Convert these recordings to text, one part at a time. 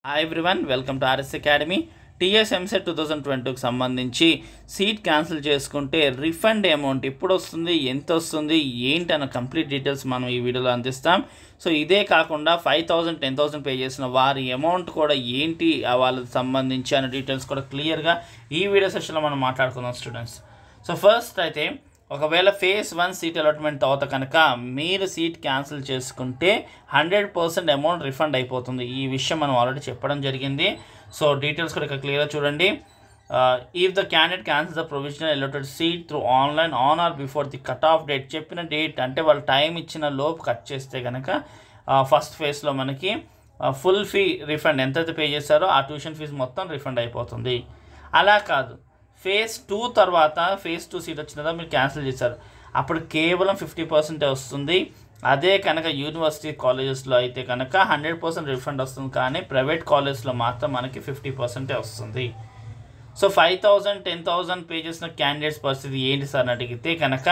hi everyone welcome to RS academy TS EAMCET two thousand ట్వంటీకి సంబంధించి seat cancel చేసుకుంటే refund amount ఎప్పుడు వస్తుంది ఎంత వస్తుంది ఏంటి అన్న కంప్లీట్ డీటెయిల్స్ మనం ఈ వీడియోలో అందిస్తాం సో ఇదే కాకుండా five thousand ten thousand pay చేసిన వారి అమౌంట్ కూడా ఏంటి ఆ వాళ్ళకి సంబంధించి అన్న డీటెయిల్స్ కూడా క్లియర్గా ఈ వీడియో సెషన్లో మనం మాట్లాడుకుందాం స్టూడెంట్స్ సో ఫస్ట్ అయితే ఒకవేళ ఫేజ్ వన్ సీట్ అలాట్మెంట్ తర్వాత కనుక మీరు సీట్ క్యాన్సిల్ చేసుకుంటే హండ్రెడ్ పర్సెంట్ అమౌంట్ రిఫండ్ అయిపోతుంది ఈ విషయం మనం ఆల్రెడీ చెప్పడం జరిగింది సో డీటెయిల్స్ కూడా ఇక్కడ క్లియర్గా చూడండి if the candidate cancel the provisional allotted seat through online on or before the cut off date చెప్పిన డేట్ అంటే వాళ్ళు టైం ఇచ్చిన లోపు కట్ చేస్తే కనుక ఫస్ట్ ఫేజ్లో మనకి ఫుల్ ఫీ రిఫండ్ ఎంతైతే పే చేశారో ఆ ట్యూషన్ ఫీజు మొత్తం రిఫండ్ అయిపోతుంది అలా కాదు ఫేజ్ టూ తర్వాత ఫేజ్ టూ సీట్ వచ్చిన తర్వాత మీరు క్యాన్సిల్ చేశారు అప్పుడు కేవలం ఫిఫ్టీ పర్సెంటే వస్తుంది అదే కనుక యూనివర్సిటీ కాలేజెస్లో అయితే కనుక హండ్రెడ్ పర్సెంట్ రిఫండ్ వస్తుంది కానీ ప్రైవేట్ కాలేజ్లో మాత్రం మనకి ఫిఫ్టీ పర్సెంటే వస్తుంది so five thousand ten thousand pay చేసిన క్యాండిడేట్స్ పరిస్థితి ఏంటి సార్ అని అడిగితే కనుక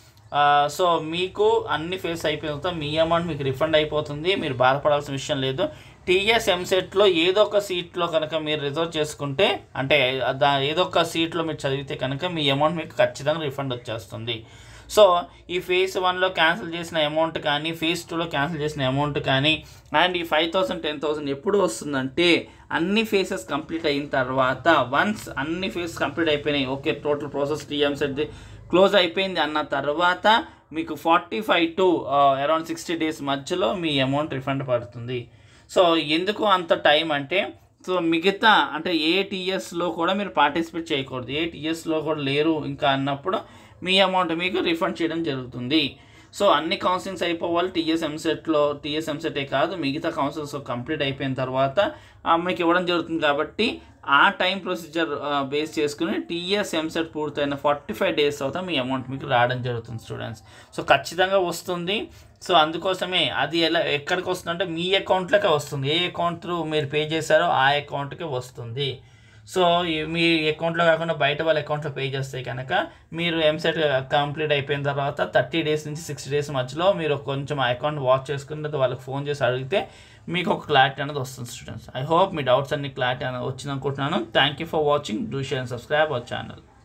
సో మీకు అన్ని ఫేస్ అయిపోయిన తర్వాత మీ అమౌంట్ మీకు రిఫండ్ అయిపోతుంది మీరు బాధపడాల్సిన విషయం లేదు టీఎస్ ఎంసెట్లో ఏదో ఒక సీట్లో కనుక మీరు రిజర్వ్ చేసుకుంటే అంటే దా ఏదో ఒక సీట్లో మీరు చదివితే కనుక మీ అమౌంట్ మీకు ఖచ్చితంగా రిఫండ్ వచ్చేస్తుంది సో ఈ ఫేజ్ వన్లో క్యాన్సిల్ చేసిన అమౌంట్ కానీ ఫేజ్ టూలో క్యాన్సిల్ చేసిన అమౌంట్ కానీ అండ్ ఈ ఫైవ్ థౌసండ్ టెన్ థౌసండ్ ఎప్పుడు వస్తుందంటే అన్ని ఫేసెస్ కంప్లీట్ అయిన తర్వాత వన్స్ అన్ని ఫేస్ కంప్లీట్ అయిపోయినాయి okay total process T EAMCET close అయిపోయింది అన్న తర్వాత మీకు forty five to around sixty days మధ్యలో మీ అమౌంట్ రిఫండ్ పడుతుంది సో ఎందుకు అంత టైం అంటే సో మిగతా అంటే ఏ టీఎస్లో కూడా మీరు పార్టిసిపేట్ చేయకూడదు ఏ టీఎస్లో కూడా లేరు ఇంకా అన్నప్పుడు మీ అమౌంట్ మీకు రిఫండ్ చేయడం జరుగుతుంది సో అన్ని కౌన్సిలింగ్స్ అయిపోవాలి టీఎస్ ఎంసెట్లో టీఎస్ ఎంసెటే కాదు మిగతా కౌన్సిల్స్ కంప్లీట్ అయిపోయిన తర్వాత మీకు ఇవ్వడం జరుగుతుంది కాబట్టి ఆ టైం ప్రొసీజర్ బేస్ చేసుకుని టీఎస్ ఎంసెట్ పూర్తయిన ఫార్టీ ఫైవ్ డేస్ తర్వాత మీ అమౌంట్ మీకు రావడం జరుగుతుంది స్టూడెంట్స్ సో ఖచ్చితంగా వస్తుంది సో అందుకోసమే అది ఎలా ఎక్కడికి వస్తుందంటే మీ అకౌంట్లోకే వస్తుంది ఏ అకౌంట్ త్రూ మీరు పే చేశారో ఆ అకౌంట్కే వస్తుంది సో మీ అకౌంట్లో కాకుండా బయట వాళ్ళ అకౌంట్లో పే చేస్తే కనుక మీరు ఎంసెట్ కంప్లీట్ అయిపోయిన తర్వాత థర్టీ డేస్ నుంచి సిక్స్టీ డేస్ మధ్యలో మీరు కొంచెం ఆ అకౌంట్ వాచ్ చేసుకుని వాళ్ళకి ఫోన్ చేసి అడిగితే మీకు ఒక క్లారిటీ అనేది వస్తుంది స్టూడెంట్స్ ఐ హోప్ మీ డౌట్స్ అన్ని క్లారిటీ అనేది వచ్చింది అనుకుంటున్నాను thank you for watching do share and subscribe our channel